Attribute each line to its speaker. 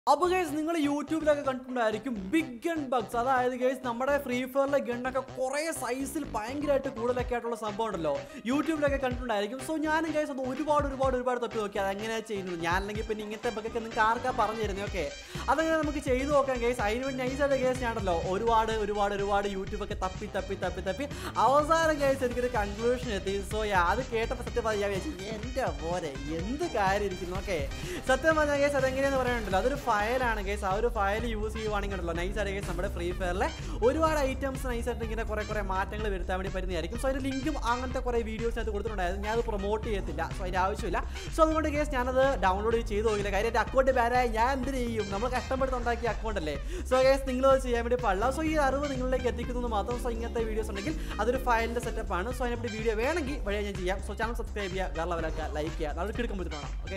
Speaker 1: അപ്പോൾ ഗൈസ് നിങ്ങൾ യൂട്യൂബിലൊക്കെ കണ്ടിട്ടുണ്ടായിരിക്കും ബിഗ് ഗൺ ബഗ്സ് അതായത് ഗൈസ് നമ്മുടെ ഫ്രീ ഫയറിലെ ഗണ്ണൊക്കെ കുറേ സൈസിൽ ഭയങ്കരമായിട്ട് കൂടുതലൊക്കെ ആയിട്ടുള്ള സംഭവം ഉണ്ടല്ലോ യൂട്യൂബിലൊക്കെ കണ്ടിട്ടുണ്ടായിരിക്കും സോ ഞാനും ഗൈസ് അത് ഒരുപാട് ഒരുപാട് ഒരുപാട് തപ്പി നോക്കി അത് എങ്ങനെയാണ് ചെയ്യുന്നത് ഞാൻ അല്ലെങ്കിൽ പിന്നെ ഇങ്ങനത്തെ ബഗ്ഗൊക്കെ നിങ്ങൾക്ക് ആർക്കാ പറഞ്ഞു തരുന്നത് ഓക്കെ അതങ്ങനെ നമുക്ക് ചെയ്തു നോക്കാം ഗൈസ് അതിന് വേണ്ടി നൈസായിട്ട് ഗൈസ് ഞാനല്ലോ ഒരുപാട് ഒരുപാട് ഒരുപാട് യൂട്യൂബൊക്കെ തപ്പി തപ്പി തപ്പി തപ്പി അവസാനം ഗൈസ് എനിക്കൊരു കൺക്ലൂഷൻ എത്തി സോ അത് കേട്ടപ്പോൾ സത്യം പറഞ്ഞാൽ ഞാൻ വിചാരിച്ചു എൻ്റെ പോരെ എന്ത് കാര്യം ഇരിക്കുന്നു ഓക്കെ സത്യം പറഞ്ഞാൽ ഗൈസ് അതെങ്ങനെയാന്ന് പറയാനുണ്ടല്ലോ അതൊരു ഫയലാണ് ഗൈസ് ആ ഒരു ഫയൽ യൂസ് ചെയ്യുവാണെങ്കിൽ ഉണ്ടല്ലോ നൈസായിട്ട് ഗൈസ് നമ്മുടെ ഫ്രീ ഫയറിലെ ഒരുപാട് ഐറ്റംസ് നൈസായിട്ട് ഇങ്ങനെ കുറേ കുറേ മാറ്റങ്ങൾ വരുത്താൻ വേണ്ടി പറ്റുന്നതായിരിക്കും സോ അതിൻ്റെ ലിങ്കും അങ്ങനത്തെ കുറേ വീഡിയോസ് അത് കൊടുത്തിട്ടുണ്ടായിരുന്നു ഞാൻ അത് പ്രൊമോട്ട് ചെയ്യത്തില്ല സോ അതിൻ്റെ ആവശ്യമില്ല സോ അതുകൊണ്ട് ഗേസ് ഞാനത് ഡൗൺലോഡ് ചെയ്ത് നോക്കില്ല കാര്യം എൻ്റെ അക്കൗണ്ട് ബാരായി ഞാൻ എന്തിനു ചെയ്യും നമ്മൾ കഷ്ടപ്പെടുത്ത് ഉണ്ടാക്കിയ അക്കൗണ്ട് അല്ലേ സോ ഗേസ് നിങ്ങൾ അത് ചെയ്യാൻ വേണ്ടി പാടില്ല സോ ഈ അറിവ് നിങ്ങളിലേക്ക് എത്തിക്കുന്നത് മാത്രം സോ ഇങ്ങനത്തെ വീഡിയോസ് ഉണ്ടെങ്കിൽ അതൊരു ഫയലിൻ്റെ സെറ്റപ്പ് ആണ് സോ അതിനെപ്പറ്റി വീഡിയോ വേണമെങ്കിൽ വഴിയായി ഞാൻ ചെയ്യാം സോ ചാനൽ സബ്സ്ക്രൈബ് ചെയ്യുക വേറെ ലെവലാക്കുക ലൈക്ക് ചെയ്യുക നമ്മൾ കിടക്കുമ്പോൾ ഓക്കെ